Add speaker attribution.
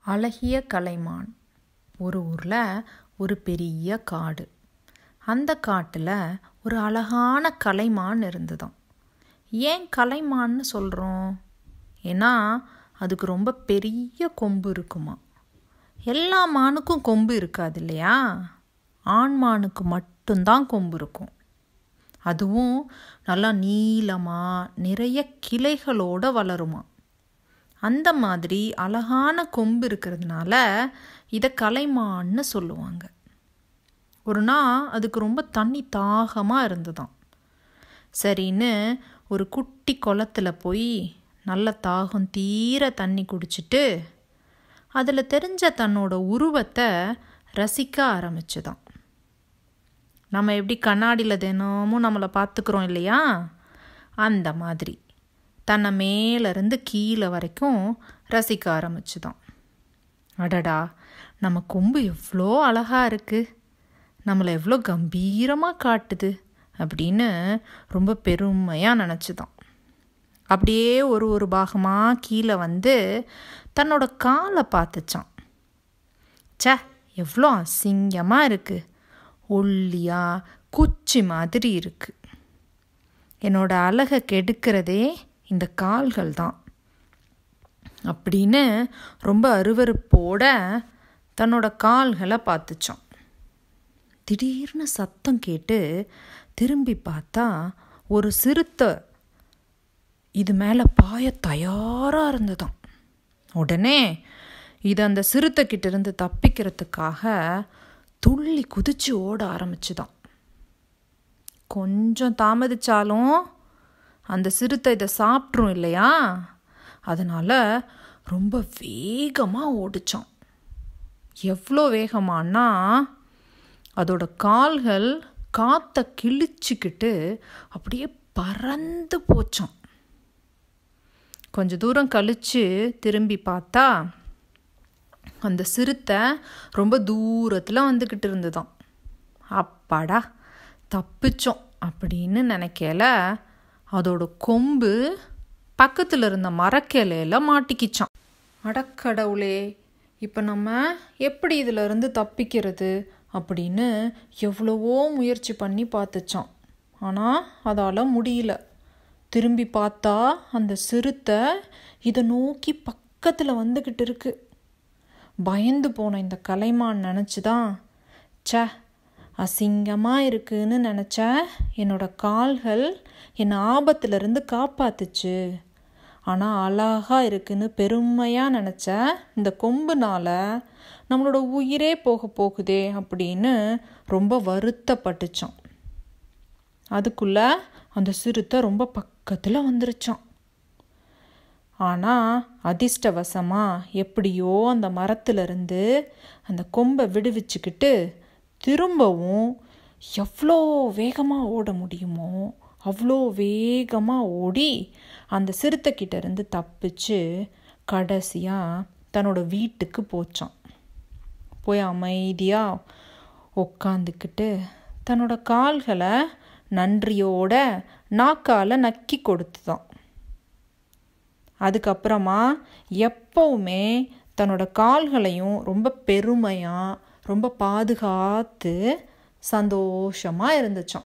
Speaker 1: அழகிய கலைமான் ஒரு ஊரில் ஒரு பெரிய காடு அந்த காட்டில் ஒரு அழகான கலைமான் இருந்ததாம் ஏன் கலைமான்னு சொல்கிறோம் ஏன்னா அதுக்கு ரொம்ப பெரிய கொம்பு இருக்குமா எல்லா மானுக்கும் கொம்பு இருக்காது இல்லையா ஆண் மானுக்கு மட்டும்தான் கொம்பு இருக்கும் அதுவும் நல்லா நீளமாக நிறைய கிளைகளோட வளருமா அந்த மாதிரி அழகான கொம்பு இருக்கிறதுனால இதை கலைமான்னு சொல்லுவாங்க ஒரு நாள் அதுக்கு ரொம்ப தண்ணி தாகமாக இருந்ததாம் சரின்னு ஒரு குட்டி குளத்துல போய் நல்ல தாகம் தீர தண்ணி குடிச்சிட்டு அதில் தெரிஞ்ச தன்னோட உருவத்தை ரசிக்க ஆரம்பிச்சுதான் நம்ம எப்படி கண்ணாடியில் தினமும் நம்மளை பார்த்துக்கிறோம் இல்லையா அந்த மாதிரி தன்னை மேலேருந்து கீழே வரைக்கும் ரசிக்க ஆரம்பிச்சுதான் அடடா நம்ம கொம்பு எவ்வளோ அழகாக இருக்குது நம்மளை எவ்வளோ கம்பீரமாக காட்டுது அப்படின்னு ரொம்ப பெருமையாக நினச்சிதான் அப்படியே ஒரு ஒரு பாகமாக கீழே வந்து தன்னோட காலை பார்த்துச்சான் சே எவ்வளோ அசிங்கமாக இருக்குது ஒல்லியாக குச்சி மாதிரி இருக்குது என்னோட அழகை கெடுக்கிறதே இந்த கால்கள் தான் அப்படின்னு ரொம்ப அருவருப்போட தன்னோட கால்களை பார்த்துச்சான் திடீர்னு சத்தம் கேட்டு திரும்பி பார்த்தா ஒரு சிறுத்தை இது மேலே பாய தயாராக இருந்ததாம் உடனே இது அந்த சிறுத்தை கிட்ட இருந்து தப்பிக்கிறதுக்காக துள்ளி குதிச்சு ஓட ஆரம்பிச்சுதான் கொஞ்சம் தாமதிச்சாலும் அந்த சிறுத்தை இதை சாப்பிட்ரும் இல்லையா அதனால் ரொம்ப வேகமாக ஓடிச்சான் எவ்வளோ வேகமானா அதோட கால்கள் காற்றை கிழிச்சிக்கிட்டு அப்படியே பறந்து போச்சான் கொஞ்ச தூரம் கழித்து திரும்பி பார்த்தா அந்த சிறுத்தை ரொம்ப தூரத்தில் வந்துக்கிட்டு இருந்ததாம் அப்பாடா தப்பிச்சோம் அப்படின்னு நினைக்கல அதோட கொம்பு பக்கத்தில் இருந்த மரக்கிளையில் மாட்டிக்கிச்சான் அடக்கடவுளே இப்போ நம்ம எப்படி இதில் இருந்து தப்பிக்கிறது அப்படின்னு எவ்வளவோ முயற்சி பண்ணி பார்த்துச்சான் ஆனால் அதால் முடியல திரும்பி பார்த்தா அந்த சிறுத்தை இதை நோக்கி பக்கத்தில் வந்துக்கிட்டு இருக்கு பயந்து போன இந்த கலைமான் நினச்சிதான் சே அசிங்கமாக இருக்குன்னு நினச்ச என்னோட கால்கள் என்னை ஆபத்திலிருந்து காப்பாத்துச்சு ஆனால் அழகாக இருக்குன்னு பெருமையாக நினச்ச இந்த கொம்புனால நம்மளோட உயிரே போக போகுதே அப்படின்னு ரொம்ப வருத்தப்பட்டுச்சான் அதுக்குள்ள அந்த சிறுத்தை ரொம்ப பக்கத்தில் வந்துருச்சான் ஆனால் அதிர்ஷ்டவசமாக எப்படியோ அந்த மரத்துலேருந்து அந்த கொம்பை விடுவிச்சுக்கிட்டு திரும்பவும் எவ்வளோ வேகமாக ஓட முடியுமோ அவ்வளோ வேகமாக ஓடி அந்த சிறுத்தைக்கிட்ட இருந்து தப்பிச்சு கடைசியாக தன்னோட வீட்டுக்கு போச்சான் போய் அமைதியாக உக்காந்துக்கிட்டு தன்னோட கால்களை நன்றியோட நாக்கால் நக்கி கொடுத்துதான் அதுக்கப்புறமா எப்பவுமே தன்னோட கால்களையும் ரொம்ப பெருமையாக ரொம்ப பாதுகாத்து சந்தோஷமாக இருந்துச்சான்